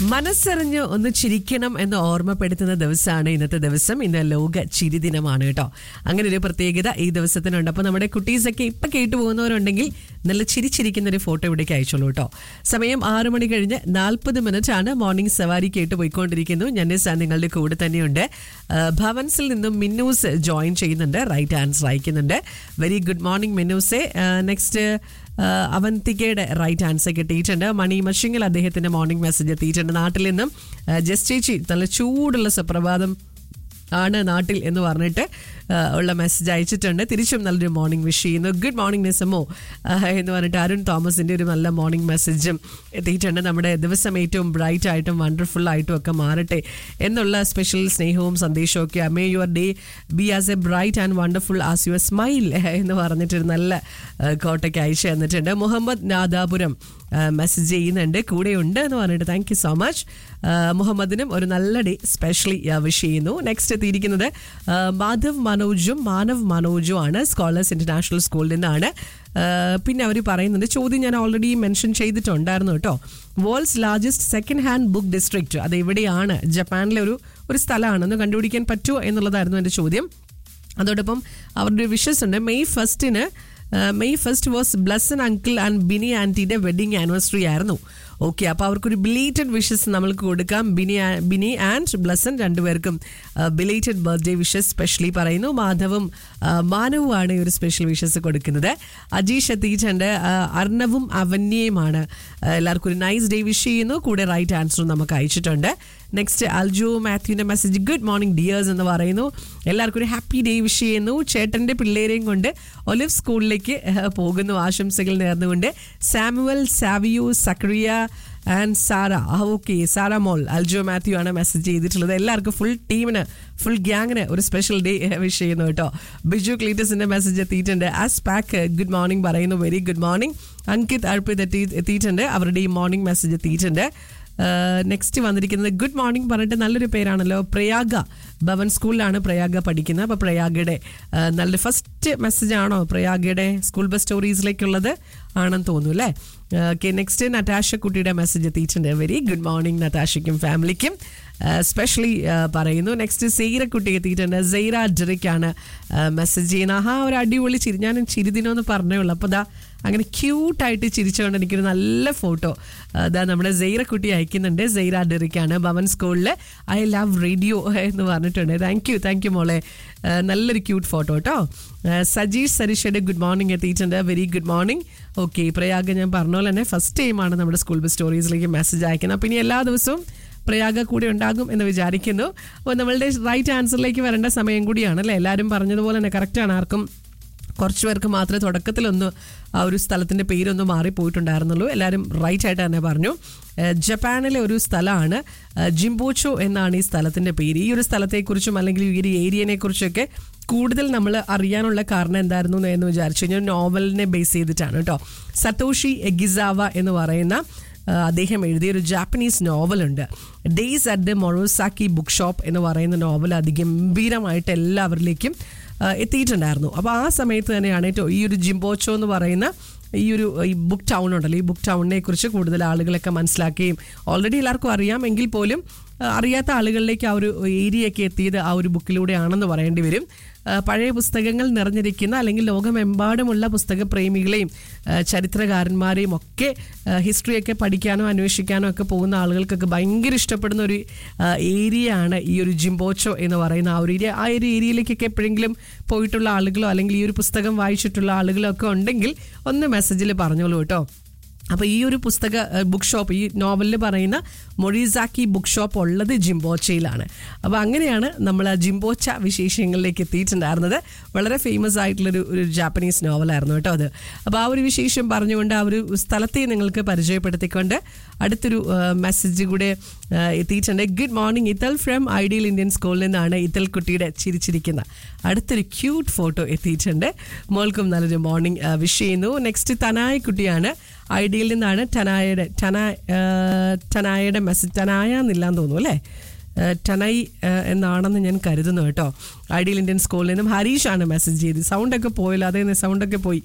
മനസ്സറിഞ്ഞ് ഒന്ന് ചിരിക്കണം എന്ന് ഓർമ്മപ്പെടുത്തുന്ന ദിവസമാണ് ഇന്നത്തെ ദിവസം ഇന്ന് ലോക ചിരി ദിനമാണ് കേട്ടോ അങ്ങനെ ഒരു പ്രത്യേകത ഈ ദിവസത്തിനുണ്ട് അപ്പൊ നമ്മുടെ കുട്ടീസൊക്കെ ഇപ്പൊ കേട്ടു പോകുന്നവരുണ്ടെങ്കിൽ നല്ല ചിരിച്ചിരിക്കുന്ന ഒരു ഫോട്ടോ ഇവിടേക്ക് അയച്ചോളൂ കേട്ടോ സമയം ആറു മണി കഴിഞ്ഞ് നാൽപ്പത് മിനിറ്റ് ആണ് മോർണിംഗ് സവാരി കേട്ട് പോയിക്കൊണ്ടിരിക്കുന്നു ഞാൻ നിങ്ങളുടെ കൂടെ തന്നെയുണ്ട് ആ, ഭവൻസിൽ നിന്നും മിന്നൂസ് ജോയിൻ ചെയ്യുന്നുണ്ട് റൈറ്റ് ആൻസർ അയക്കുന്നുണ്ട് വെരി ഗുഡ് മോർണിംഗ് മിന്നൂസെ നെക്സ്റ്റ് അവന്തികയുടെ റൈറ്റ് ആൻസർ കിട്ടിയിട്ടുണ്ട് മണി മഷിങ്ങിൽ അദ്ദേഹത്തിന്റെ മോർണിംഗ് മെസ്സേജ് എത്തിയിട്ടുണ്ട് നാട്ടിൽ നിന്നും ആ, ജസ്റ്റ് ചേച്ചി നല്ല ചൂടുള്ള സുപ്രഭാതം ആണ് നാട്ടിൽ എന്ന് പറഞ്ഞിട്ട് ആ, ഉള്ള മെസ്സേജ് അയച്ചിട്ടുണ്ട് തിരിച്ചും നല്ലൊരു മോർണിംഗ് വിഷ് ചെയ്യുന്നു ഗുഡ് മോർണിംഗ് നിസമോ ആ, എന്ന് പറഞ്ഞിട്ട് അരുൺ തോമസിന്റെ ഒരു നല്ല മോർണിംഗ് മെസ്സേജും എത്തിയിട്ടുണ്ട് നമ്മുടെ ദിവസം ഏറ്റവും ബ്രൈറ്റ് ആയിട്ടും വണ്ടർഫുൾ ആയിട്ടും ഒക്കെ മാറട്ടെ എന്നുള്ള സ്പെഷ്യൽ സ്നേഹവും സന്ദേശവും ഒക്കെ may your day be as a bright and wonderful as your smile എന്ന് പറഞ്ഞിട്ടൊരു നല്ല ആ, കോട്ടയ്ക്ക് അയച്ചു തന്നിട്ടുണ്ട് മുഹമ്മദ് നാദാപുരം മെസ്സേജ് ചെയ്യുന്നുണ്ട് കൂടെ ഉണ്ട് എന്ന് പറഞ്ഞിട്ട് താങ്ക് യു സോ മച്ച് മുഹമ്മദിനും ഒരു നല്ല ഡേ സ്പെഷ്യലി വിഷ് ചെയ്യുന്നു നെക്സ്റ്റ് എത്തിയിരിക്കുന്നത് ആ, മാധവ് മനോജും മാനവ് മനോജും ആണ് സ്കോളേഴ്സ് ഇന്റർനാഷണൽ സ്കൂളിൽ നിന്നാണ് ആ, പിന്നെ അവർ പറയുന്നുണ്ട് ചോദ്യം ഞാൻ ഓൾറെഡി മെൻഷൻ ചെയ്തിട്ടുണ്ടായിരുന്നു കേട്ടോ world's largest second hand book district അത് എവിടെയാണ് ജപ്പാനിലെ ഒരു ഒരു സ്ഥലമാണ് ഒന്ന് കണ്ടുപിടിക്കാൻ പറ്റുമോ എന്നുള്ളതായിരുന്നു എൻ്റെ ചോദ്യം അതോടൊപ്പം അവരുടെ വിഷസ് ഉണ്ട് മെയ് ഫസ്റ്റിന് May first was Blessen uncle and Bini ആൻറ്റിയുടെ വെഡിങ് ആനിവേഴ്സറി ആയിരുന്നു ഓക്കെ അപ്പോൾ അവർക്കൊരു ബിലേറ്റഡ് വിഷസ് നമ്മൾക്ക് കൊടുക്കാം ബിനി ആ- ബിനി ആൻഡ് ബ്ലസൻ രണ്ടുപേർക്കും ബിലേറ്റഡ് ബർത്ത്ഡേ വിഷസ് സ്പെഷ്യലി പറയുന്നു മാധവും ആ, മാനവുമാണ് ഈ ഒരു സ്പെഷ്യൽ വിഷസ് കൊടുക്കുന്നത് അജീഷ് എത്തിയിട്ടുണ്ട് ആ, അർണവും അവന്യയുമാണ് ആ, എല്ലാവർക്കും ഒരു നൈസ് ഡേ വിഷ് ചെയ്യുന്നു കൂടെ റൈറ്റ് ആൻസറും നമുക്ക് അയച്ചിട്ടുണ്ട് നെക്സ്റ്റ് അൽജോ മാത്യുവിന്റെ മെസ്സേജ് ഗുഡ് മോർണിംഗ് ഡിയേഴ്സ് എന്ന് പറയുന്നു എല്ലാവർക്കും ഒരു ഹാപ്പി ഡേ വിഷ് ചെയ്യുന്നു ചേട്ടന്റെ പിള്ളേരെയും കൊണ്ട് ഒലിവ് സ്കൂളിലേക്ക് ഏഹ്, പോകുന്നു ആശംസകൾ നേർന്നുകൊണ്ട് സാമുവൽ സാവിയു സക്രിയ ആൻഡ് സാറ ആ ഓക്കെ സാറ മോൾ അൽജോ മാത്യു ആണ് മെസ്സേജ് ചെയ്തിട്ടുള്ളത് എല്ലാവർക്കും ഫുൾ ടീമിന് ഫുൾ ഗ്യാങ്ങിന് ഒരു സ്പെഷ്യൽ ഡേ വിഷ് ചെയ്യുന്നു കേട്ടോ ബിജു ക്ലീറ്റസിന്റെ മെസ്സേജ് എത്തിയിട്ടുണ്ട് ആസ് പാക്ക് ഗുഡ് മോർണിംഗ് പറയുന്നു very good morning Ankit Arpit എത്തി എത്തിയിട്ടുണ്ട് അവരുടെ ഈ മോർണിംഗ് മെസ്സേജ് എത്തിയിട്ടുണ്ട് നെക്സ്റ്റ് വന്നിരിക്കുന്നത് ഗുഡ് മോർണിംഗ് പറഞ്ഞിട്ട് നല്ലൊരു പേരാണല്ലോ പ്രയാഗ ഭവൻ സ്കൂളിലാണ് പ്രയാഗ പഠിക്കുന്നത് അപ്പോൾ പ്രയാഗയുടെ ആ, നല്ലൊരു ഫസ്റ്റ് മെസ്സേജ് ആണോ പ്രയാഗയുടെ സ്കൂൾ ബസ് സ്റ്റോറീസിലേക്കുള്ളത് ആണെന്ന് തോന്നുന്നു അല്ലേ ഓക്കെ നെക്സ്റ്റ് നറ്റാഷ കുട്ടിയുടെ മെസ്സേജ് എത്തിയിട്ടുണ്ട് വെരി ഗുഡ് മോർണിംഗ് നറ്റാഷയ്ക്കും ഫാമിലിക്കും സ്പെഷ്യലി പറയുന്നു നെക്സ്റ്റ് സെയ്റ കുട്ടി എത്തിയിട്ടുണ്ട് സെയ്റ ഡെറിക്കാണ് മെസ്സേജ് ചെയ്യുന്നത് ആഹാ ഒരു അടിപൊളി ചിരി ഞാൻ ചിരിദിനമെന്ന് പറഞ്ഞേ ഉള്ളൂ അപ്പോൾ ദാ അങ്ങനെ ക്യൂട്ടായിട്ട് ചിരിച്ചുകൊണ്ട് എനിക്കൊരു നല്ല ഫോട്ടോ അതാ നമ്മുടെ സെയ്റ കുട്ടി അയക്കുന്നുണ്ട് സെയ്റ ഡെറിക്കാണ് ഭവൻ സ്കൂളിൽ ഐ ലവ് റേഡിയോ എന്ന് പറഞ്ഞിട്ടുണ്ട് താങ്ക് യു താങ്ക് യു മോളെ ആ, നല്ലൊരു ക്യൂട്ട് ഫോട്ടോ കേട്ടോ ആ, സജീഷ് സരീഷയുടെ ഗുഡ് മോർണിംഗ് എത്തിയിട്ടുണ്ട് very good morning okay Prayaga ഞാൻ പറഞ്ഞ പോലെ തന്നെ ഫസ്റ്റ് ടൈമാണ് നമ്മുടെ സ്കൂൾ ബസ് സ്റ്റോറീസിലേക്ക് മെസ്സേജ് അയക്കുന്നത് അപ്പം ഇനി എല്ലാ ദിവസവും പ്രയാഗ കൂടെ ഉണ്ടാകും എന്ന് വിചാരിക്കുന്നു അപ്പോൾ നമ്മളുടെ റൈറ്റ് ആൻസറിലേക്ക് വരേണ്ട സമയം കൂടിയാണ് അല്ലേ എല്ലാവരും പറഞ്ഞതുപോലെ തന്നെ കറക്റ്റാണ് ആർക്കും കുറച്ച് പേർക്ക് മാത്രമേ തുടക്കത്തിലൊന്ന് ആ ഒരു സ്ഥലത്തിൻ്റെ പേരൊന്ന് മാറിപ്പോയിട്ടുണ്ടായിരുന്നുള്ളൂ എല്ലാവരും റൈറ്റ് ആയിട്ട് തന്നെ പറഞ്ഞു ഏഹ് ജപ്പാനിലെ ഒരു സ്ഥലമാണ് ഏഹ് ജിംബോച്ചോ എന്നാണ് ഈ സ്ഥലത്തിൻ്റെ പേര് ഈ ഒരു സ്ഥലത്തെക്കുറിച്ചും അല്ലെങ്കിൽ ഈ ഒരു ഏരിയനെ കുറിച്ചൊക്കെ കൂടുതൽ നമ്മൾ അറിയാനുള്ള കാരണം എന്തായിരുന്നു എന്ന് വിചാരിച്ചു കഴിഞ്ഞാൽ നോവലിനെ ബേസ് ചെയ്തിട്ടാണ് കേട്ടോ സത്തോഷി എഗിസാവ എന്ന് പറയുന്ന ആ, അദ്ദേഹം എഴുതിയ ഒരു ജാപ്പനീസ് നോവലുണ്ട് days at the Morisaki book shop എന്ന് പറയുന്ന നോവൽ അതിഗംഭീരമായിട്ട് എല്ലാവരിലേക്കും ആ, എത്തിയിട്ടുണ്ടായിരുന്നു അപ്പോൾ ആ സമയത്ത് തന്നെയാണ് ഏറ്റവും ഈ ഒരു ജിംബോച്ചോ എന്ന് പറയുന്ന ഈ ഒരു ഈ ബുക്ക് ടൗൺ ഉണ്ടല്ലോ ഈ ബുക്ക് ടൗണിനെ കുറിച്ച് കൂടുതൽ ആളുകളൊക്കെ മനസ്സിലാക്കുകയും ഓൾറെഡി എല്ലാവർക്കും അറിയാം എങ്കിൽ പോലും ആ, അറിയാത്ത ആളുകളിലേക്ക് ആ ഒരു ഏരിയയൊക്കെ എത്തിയത് ആ ഒരു ബുക്കിലൂടെയാണെന്ന് പറയേണ്ടി വരും ആ, പഴയ പുസ്തകങ്ങൾ നിറഞ്ഞിരിക്കുന്ന അല്ലെങ്കിൽ ലോകമെമ്പാടുമുള്ള പുസ്തക പ്രേമികളെയും ആ, ചരിത്രകാരന്മാരെയും ഒക്കെ ആ, ഹിസ്റ്ററിയൊക്കെ പഠിക്കാനോ അന്വേഷിക്കാനോ ഒക്കെ പോകുന്ന ആളുകൾക്കൊക്കെ ഭയങ്കര ഇഷ്ടപ്പെടുന്ന ഒരു ആ, ഏരിയ ആണ് ഈ ഒരു ജിംബോച്ചോ എന്ന് പറയുന്ന ആ ഒരു ഏരിയ ആ ഒരു ഏരിയയിലേക്കൊക്കെ എപ്പോഴെങ്കിലും പോയിട്ടുള്ള ആളുകളോ അല്ലെങ്കിൽ ഈ ഒരു പുസ്തകം വായിച്ചിട്ടുള്ള ആളുകളോ ഒക്കെ ഉണ്ടെങ്കിൽ ഒന്ന് മെസ്സേജിൽ പറഞ്ഞോളൂ കേട്ടോ അപ്പോൾ ഈ ഒരു പുസ്തക ബുക്ക് ഷോപ്പ് ഈ നോവലിൽ പറയുന്ന മൊറീസാക്കി ബുക്ക് ഷോപ്പ് ഉള്ളത് ജിംബോച്ചയിലാണ് അപ്പോൾ അങ്ങനെയാണ് നമ്മൾ ആ ജിംബോച്ച വിശേഷങ്ങളിലേക്ക് എത്തിയിട്ടുണ്ടായിരുന്നത് വളരെ ഫേമസ് ആയിട്ടുള്ളൊരു ഒരു ജാപ്പനീസ് നോവലായിരുന്നു കേട്ടോ അത് അപ്പോൾ ആ ഒരു വിശേഷം പറഞ്ഞുകൊണ്ട് ആ ഒരു സ്ഥലത്തെ നിങ്ങൾക്ക് പരിചയപ്പെടുത്തിക്കൊണ്ട് അടുത്തൊരു മെസ്സേജ് കൂടെ ആ, എത്തിയിട്ടുണ്ട് good morning Ithal from ideal Indian സ്കൂളിൽ നിന്നാണ് ഇത്തൽ കുട്ടിയുടെ ചിരിച്ചിരിക്കുന്ന അടുത്തൊരു ക്യൂട്ട് ഫോട്ടോ എത്തിയിട്ടുണ്ട് മോൾക്കും നല്ലൊരു മോർണിംഗ് വിഷ് ചെയ്യുന്നു നെക്സ്റ്റ് തനായ കുട്ടിയാണ് ഐഡിയയിൽ നിന്നാണ് ടനായയുടെ ടന ആ, ടനായയുടെ മെസ്സേജ് ടനായ എന്നില്ലാന്ന് തോന്നുന്നു അല്ലേ ആ, ടനൈ ആ, എന്നാണെന്ന് ഞാൻ കരുതുന്നു കേട്ടോ ഐഡിയൽ ഇന്ത്യൻ സ്കൂളിൽ നിന്നും ഹരീഷാണ് മെസ്സേജ് ചെയ്തത് സൗണ്ടൊക്കെ പോയല്ലോ അതേ സൗണ്ടൊക്കെ പോയി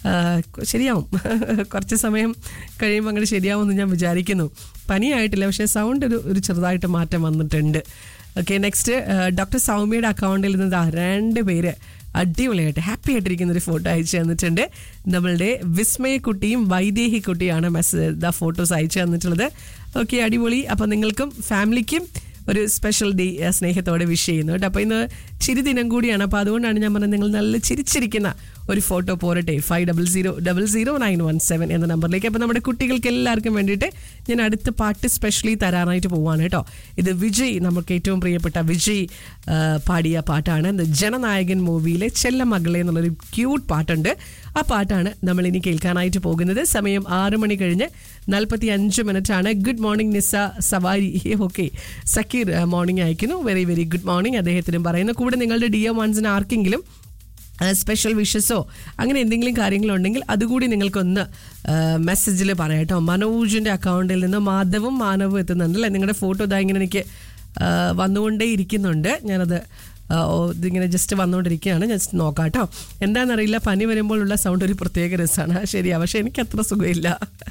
ആ, ശരിയാവും കുറച്ച് സമയം കഴിയുമ്പോൾ അങ്ങോട്ട് ശരിയാവുമെന്ന് ഞാൻ വിചാരിക്കുന്നു പനിയായിട്ടില്ല പക്ഷേ സൗണ്ട് ഒരു ഒരു ചെറുതായിട്ട് മാറ്റം വന്നിട്ടുണ്ട് ഓക്കെ നെക്സ്റ്റ് ഡോക്ടർ സൗമ്യയുടെ അക്കൗണ്ടിൽ നിന്ന് ദാ രണ്ട് പേര് അടിപൊളിയായിട്ട് ഹാപ്പി ആയിട്ടിരിക്കുന്ന ഒരു ഫോട്ടോ അയച്ചു തന്നിട്ടുണ്ട് നമ്മളുടെ വിസ്മയ കുട്ടിയും വൈദേഹി കുട്ടിയാണ് മെസ്സേജ് ദ ഫോട്ടോസ് അയച്ചു തന്നിട്ടുള്ളത് ഓക്കെ അടിപൊളി അപ്പം നിങ്ങൾക്കും ഫാമിലിക്കും ഒരു സ്പെഷ്യൽ ഡേ ആ, സ്നേഹത്തോടെ വിഷ് ചെയ്യുന്നു കേട്ടോ അപ്പോൾ ഇന്ന് ചിരി ദിനം കൂടിയാണ് അപ്പോൾ അതുകൊണ്ടാണ് ഞാൻ പറഞ്ഞത് നിങ്ങൾ നല്ല ചിരിച്ചിരിക്കുന്ന ഒരു ഫോട്ടോ പോരട്ടെ five double zero double zero nine one seven എന്ന നമ്പറിലേക്ക് അപ്പോൾ നമ്മുടെ കുട്ടികൾക്ക് എല്ലാവർക്കും വേണ്ടിയിട്ട് ഞാൻ അടുത്ത പാട്ട് സ്പെഷ്യലി തരാനായിട്ട് പോവാണ് കേട്ടോ ഇത് വിജയ് നമുക്ക് ഏറ്റവും പ്രിയപ്പെട്ട വിജയ് ആ, പാടിയ പാട്ടാണ് ഇത് ജനനായകൻ മൂവിയിലെ ചെല്ലമകളെ എന്നുള്ളൊരു ക്യൂട്ട് പാട്ടുണ്ട് ആ പാട്ടാണ് നമ്മൾ ഇനി കേൾക്കാനായിട്ട് പോകുന്നത് സമയം ആറ് മണി കഴിഞ്ഞ് നാൽപ്പത്തി അഞ്ച് മിനിറ്റ് ആണ് ഗുഡ് മോർണിംഗ് നിസ സവാരി ഓക്കെ സക്കീർ മോർണിംഗ് അയക്കുന്നു വെരി വെരി ഗുഡ് മോർണിംഗ് അദ്ദേഹത്തിനും പറയുന്നു കൂടെ നിങ്ങളുടെ ഡി എം വൺസിന് ആർക്കെങ്കിലും സ്പെഷ്യൽ വിഷസോ അങ്ങനെ എന്തെങ്കിലും കാര്യങ്ങളുണ്ടെങ്കിൽ അതുകൂടി നിങ്ങൾക്കൊന്ന് മെസ്സേജിൽ പറയാട്ടോ മനോജിൻ്റെ അക്കൗണ്ടിൽ നിന്ന് മാധവും മാനവും എത്തുന്നുണ്ട് അല്ലേ നിങ്ങളുടെ ഫോട്ടോ ഇതാ ഇങ്ങനെ എനിക്ക് ആ, വന്നുകൊണ്ടേ ഇരിക്കുന്നുണ്ട് ഞാനത് ആ, ഓ, ഇതിങ്ങനെ ജസ്റ്റ് വന്നുകൊണ്ടിരിക്കുകയാണ് ജസ്റ്റ് നോക്കാം കേട്ടോ എന്താണെന്നറിയില്ല പനി വരുമ്പോഴുള്ള സൗണ്ട് ഒരു പ്രത്യേക രസമാണ് ശരിയാ പക്ഷെ എനിക്ക് അത്ര സുഖമില്ല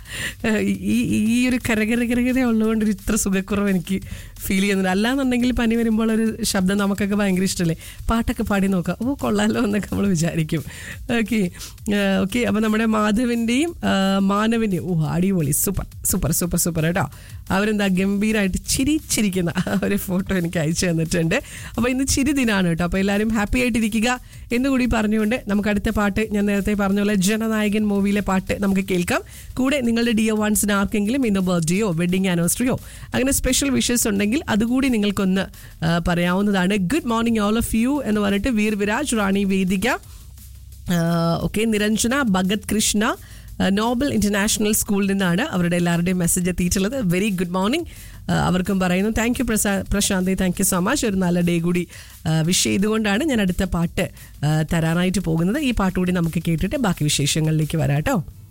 ഈ ഈ ഒരു കരകരകരകര ഉള്ളതുകൊണ്ട് ഒരു ഇത്ര സുഖക്കുറവ് എനിക്ക് ഫീൽ ചെയ്യുന്നുണ്ട് അല്ലാന്നുണ്ടെങ്കിൽ പനി വരുമ്പോൾ ഒരു ശബ്ദം നമുക്കൊക്കെ ഭയങ്കര ഇഷ്ടമല്ലേ പാട്ടൊക്കെ പാടി നോക്കാം ഓ കൊള്ളാലോ എന്നൊക്കെ നമ്മൾ വിചാരിക്കും ഓക്കെ ഓക്കെ അപ്പോൾ നമ്മുടെ മാധവിൻ്റെയും മാനവിൻ്റെയും ഓ അടിപൊളി സൂപ്പർ സൂപ്പർ സൂപ്പർ സൂപ്പർ കേട്ടോ അവരെന്താ ഗംഭീരമായിട്ട് ചിരിച്ചിരിക്കുന്ന ഒരു ഫോട്ടോ എനിക്ക് അയച്ചു തന്നിട്ടുണ്ട് അപ്പോൾ ഇന്ന് ചിരി ദിനാണ് കേട്ടോ അപ്പോൾ എല്ലാവരും ഹാപ്പി ആയിട്ടിരിക്കുക എന്നുകൂടി പറഞ്ഞുകൊണ്ട് നമുക്ക് അടുത്ത പാട്ട് ഞാൻ നേരത്തെ പറഞ്ഞ പോലെ ജനനായകൻ മൂവിയിലെ പാട്ട് നമുക്ക് കേൾക്കാം കൂടെ നിങ്ങളുടെ ഡിയോ വൺസിന് ആർക്കെങ്കിലും ഇന്ന് ബർത്ത്ഡേയോ വെഡിങ് ആനിവേഴ്സറിയോ അങ്ങനെ സ്പെഷ്യൽ വിഷസ് ഉണ്ടെങ്കിൽ അതുകൂടി നിങ്ങൾക്കൊന്ന് ആ, പറയാവുന്നതാണ് good morning all of you എന്ന് പറഞ്ഞിട്ട് വീർ വിരാജ് റാണി വേദിക ഓക്കെ നിരഞ്ജന ഭഗത് കൃഷ്ണ ആ, നോബൽ ഇന്റർനാഷണൽ സ്കൂളിൽ നിന്നാണ് അവരുടെ എല്ലാവരുടെയും മെസ്സേജ് എത്തിയിട്ടുള്ളത് വെരി ഗുഡ് മോർണിംഗ് അവർക്കും പറയുന്നു താങ്ക് യു പ്രസാ Prashanthi thank you so much ഒരു നല്ല ഡേ കൂടി വിഷ് ചെയ്തുകൊണ്ടാണ് ഞാൻ അടുത്ത പാട്ട് ആ, തരാനായിട്ട് പോകുന്നത് ഈ പാട്ട് കൂടി നമുക്ക് കേട്ടിട്ട് ബാക്കി വിശേഷങ്ങളിലേക്ക് വരാം കേട്ടോ